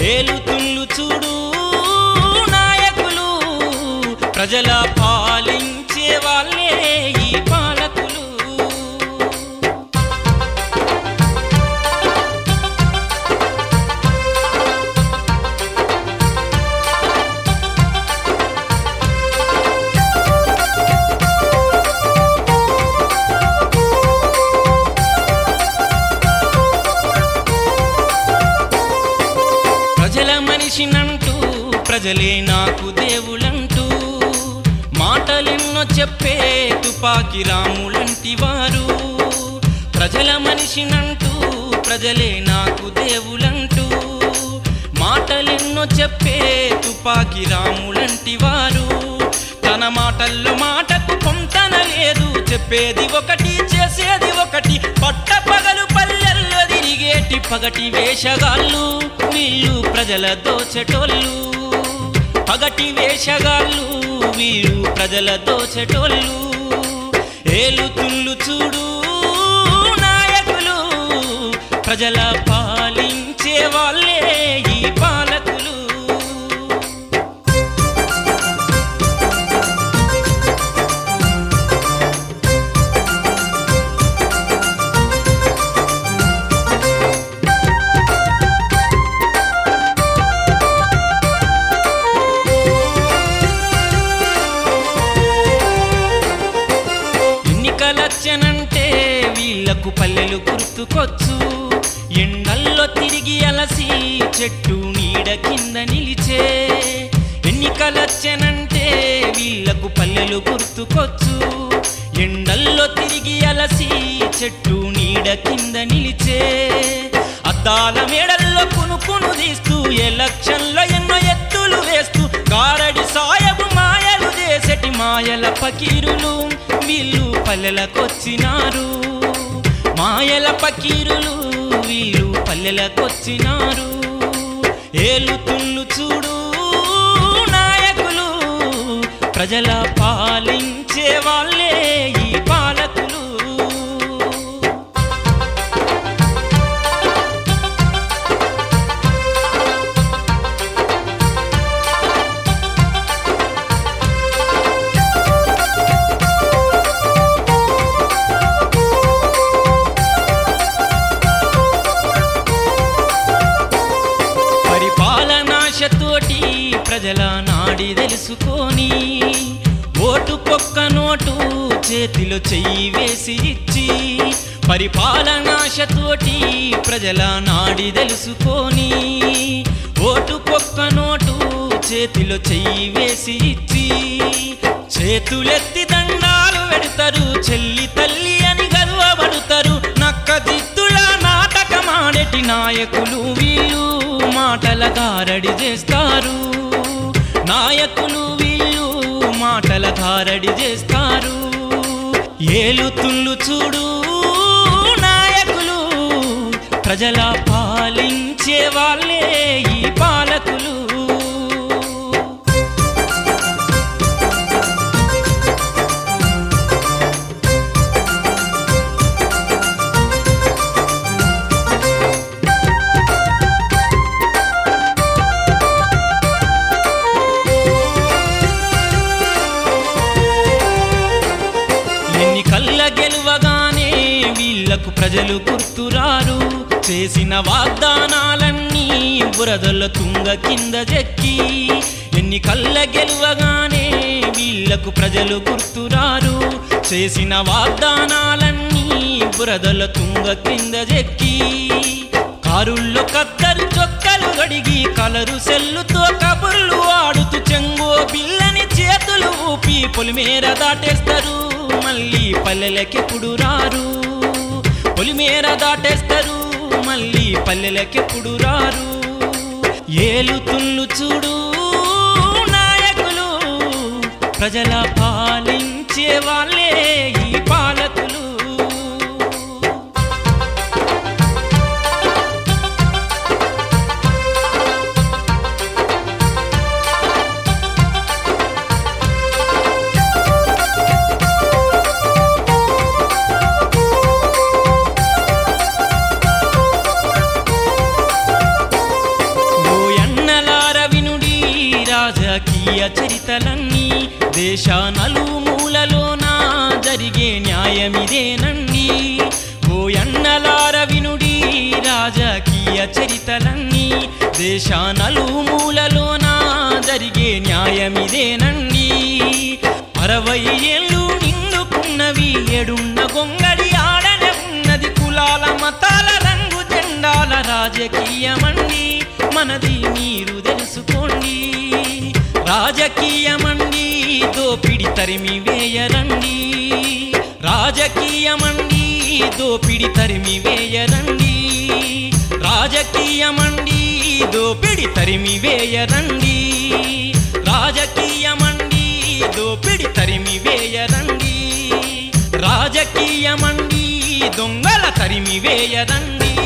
ఏలుతుళ్ళు చూడు నాయకులు ప్రజల పాలించే వాళ్ళే ఈ పాలకులు ప్రజల మనిషినంటూ ప్రజలే నాకు దేవులంటూ మాటలెన్నో చెప్పే తుపాకి రాములంటి వారు ప్రజల మనిషినంటూ ప్రజలే నాకు దేవులంటూ మాటలెన్నో చెప్పే తుపాకి రాములంటి వారు తన మాటల్లో మాటకు పొంతన లేదు చెప్పేది ఒకటి చేసేది ఒకటి పట్ట పగలు పల్లెల్లో తిరిగేటి పగటి వేషగాళ్ళు వీళ్ళు ప్రజల దోచెటోళ్ళు పగటి వేషగాళ్ళు వీళ్ళు ప్రజల దోచెటోళ్ళు ఏలుతుళ్ళు చూడు నాయకులు ప్రజల పాలించే వాళ్ళే ఈ పాలకులు ఎన్నికలచ్చనంటే వీళ్లకు పల్లెలు గుర్తుకొచ్చు ఎండల్లో తిరిగి అలసి చెట్టు నీడ కింద నిలిచే ఎన్నికలచ్చనంటే వీళ్లకు పల్లెలు గుర్తుకొచ్చు ఎండల్లో తిరిగి అలసి చెట్టు నీడ కింద నిలిచే అద్దాల మేడల్లో కునుకును తీస్తూ ఎలక్షన్లో ఎన్నో ఎత్తులు వేస్తూ గారడి సాయబు మాయలు చేసటి మాయల పకీరులు వీళ్ళు పల్లెలకొచ్చినారు మాయల పకీరులు వీళ్ళు పల్లెలకొచ్చినారు ఏలుతుళ్ళు చూడు నాయకులు ప్రజల పాలించే వాళ్ళే ఈ పాలకులు పరిపాలనాశతోటి ప్రజల నాడి తెలుసుకొని ఓటు పొక్క నోటు చేతిలో చెయ్యి వేసి ఇచ్చి పరిపాలనాశతోటి ప్రజల నాడి తెలుసుకొని ఓటు పొక్క నోటు చేతిలో చెయ్యి వేసి ఇచ్చి చేతులెత్తి దండాలు పెడతారు చెల్లి తల్లి అని గర్వపడతారు నక్క దిత్తుల నాటకమాడెటి నాయకులు వీళ్ళు మాటల గారడి చేస్తారు నాయకులు వీళ్ళు మాటల గారడి చేస్తారు ఏలుతుళ్ళు చూడు నాయకులు ప్రజల పాలించే వాళ్ళే ఈ పాలకులు ఎన్నికల్ల గెలువగానే వీళ్లకు ప్రజలు గుర్తురారు చేసిన వాగ్దానాలన్నీ బురదల తుంగ కింద చెక్కి ఎన్నికల్ల గెలువగానే వీళ్లకు ప్రజలు గుర్తురారు చేసిన వాగ్దానాలన్నీ బురదల తుంగ కింద చెక్కి కారుల్లో కద్దరు చొక్కలు గడిగి కలరు సెల్లుతో కబుర్లు ఆడుతూ చెంగో బిల్లని చేతులు ఊపి పొలిమేర దాటేస్తారు మళ్ళీ పల్లెలకెప్పుడు రారు పొలిమేర దాటేస్తారు మళ్ళీ పల్లెలకెప్పుడు రారు ఏలుతుళ్ళు చూడు నాయకులు ప్రజల పాలించే వాళ్ళే ఈ పాలకులు చరితలన్నీ దేశ నలుమూలలోన జరిగే న్యాయమిదేనండి ఓ ఎన్నలార వినుడి రాజకీయ చరితలన్నీ దేశ నలుమూలలోన జరిగే న్యాయమిదేనండి అరవై ఏళ్ళు నిండుకున్నవి ఏడున్న గొంగడి ఆడనే ఉన్నది కులాల మతాల రంగు జెండాల రాజకీయమండి మనది మీరు తెలుసుకోండి రాజకీయమండి దోపిడి తరిమి వేయరండి రాజకీయమండి దోపిడి తరిమి వేయరండి రాజకీయమండి దోపిడి తరిమి వేయరండి రాజకీయమండి దోపిడి తరిమి వేయరండి రాజకీయమండి దొంగల తరిమి వేయరండి